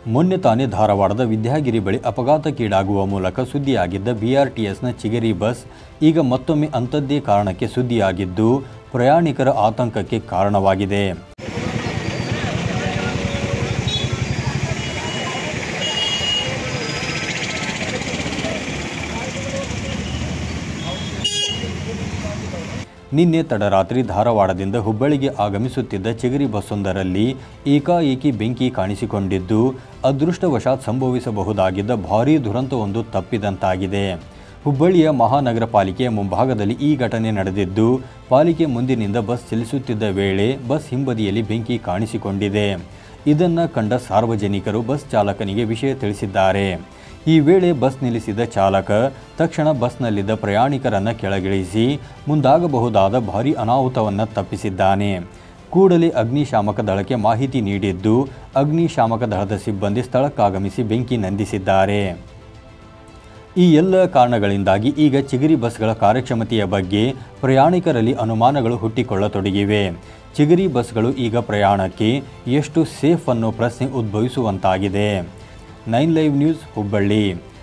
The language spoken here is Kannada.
ಮೊನ್ನೆ ತಾನೇ ಧಾರವಾಡದ ವಿದ್ಯಾಗಿರಿ ಬಳಿ ಅಪಘಾತಕ್ಕೀಡಾಗುವ ಮೂಲಕ ಸುದ್ದಿಯಾಗಿದ್ದ ಬಿಆರ್ಟಿಎಸ್ನ ಚಿಗರಿ ಬಸ್ ಈಗ ಮತ್ತೊಮ್ಮೆ ಅಂಥದ್ದೇ ಕಾರಣಕ್ಕೆ ಸುದ್ದಿಯಾಗಿದ್ದು ಪ್ರಯಾಣಿಕರ ಆತಂಕಕ್ಕೆ ಕಾರಣವಾಗಿದೆ ನಿನ್ನೆ ತಡರಾತ್ರಿ ಧಾರವಾಡದಿಂದ ಹುಬ್ಬಳ್ಳಿಗೆ ಆಗಮಿಸುತ್ತಿದ್ದ ಚಿಗರಿ ಬಸ್ಸೊಂದರಲ್ಲಿ ಏಕಾಏಕಿ ಬೆಂಕಿ ಕಾಣಿಸಿಕೊಂಡಿದ್ದು ಅದೃಷ್ಟವಶಾತ್ ಸಂಭವಿಸಬಹುದಾಗಿದ್ದ ಭಾರೀ ದುರಂತವೊಂದು ತಪ್ಪಿದಂತಾಗಿದೆ ಹುಬ್ಬಳ್ಳಿಯ ಮಹಾನಗರ ಪಾಲಿಕೆಯ ಮುಂಭಾಗದಲ್ಲಿ ಈ ಘಟನೆ ನಡೆದಿದ್ದು ಪಾಲಿಕೆ ಮುಂದಿನಿಂದ ಬಸ್ ಚಲಿಸುತ್ತಿದ್ದ ವೇಳೆ ಬಸ್ ಹಿಂಬದಿಯಲ್ಲಿ ಬೆಂಕಿ ಕಾಣಿಸಿಕೊಂಡಿದೆ ಇದನ್ನು ಕಂಡ ಸಾರ್ವಜನಿಕರು ಬಸ್ ಚಾಲಕನಿಗೆ ವಿಷಯ ತಿಳಿಸಿದ್ದಾರೆ ಈ ವೇಳೆ ಬಸ್ ನಿಲ್ಲಿಸಿದ ಚಾಲಕ ತಕ್ಷಣ ಬಸ್ನಲ್ಲಿದ್ದ ಪ್ರಯಾಣಿಕರನ್ನು ಕೆಳಗಿಳಿಸಿ ಮುಂದಾಗಬಹುದಾದ ಭಾರೀ ಅನಾಹುತವನ್ನು ತಪ್ಪಿಸಿದ್ದಾನೆ ಕೂಡಲೇ ಅಗ್ನಿಶಾಮಕ ದಳಕ್ಕೆ ಮಾಹಿತಿ ನೀಡಿದ್ದು ಅಗ್ನಿಶಾಮಕ ದಳದ ಸಿಬ್ಬಂದಿ ಸ್ಥಳಕ್ಕಾಗಮಿಸಿ ಬೆಂಕಿ ನಂದಿಸಿದ್ದಾರೆ ಈ ಎಲ್ಲ ಕಾರಣಗಳಿಂದಾಗಿ ಈಗ ಚಿಗರಿ ಬಸ್ಗಳ ಕಾರ್ಯಕ್ಷಮತೆಯ ಬಗ್ಗೆ ಪ್ರಯಾಣಿಕರಲ್ಲಿ ಅನುಮಾನಗಳು ಹುಟ್ಟಿಕೊಳ್ಳತೊಡಗಿವೆ ಚಿಗರಿ ಬಸ್ಗಳು ಈಗ ಪ್ರಯಾಣಕ್ಕೆ ಎಷ್ಟು ಸೇಫ್ ಅನ್ನೋ ಪ್ರಶ್ನೆ ಉದ್ಭವಿಸುವಂತಾಗಿದೆ ನೈನ್ ಲೈವ್ ನ್ಯೂಸ್ ಹುಬ್ಬಳ್ಳಿ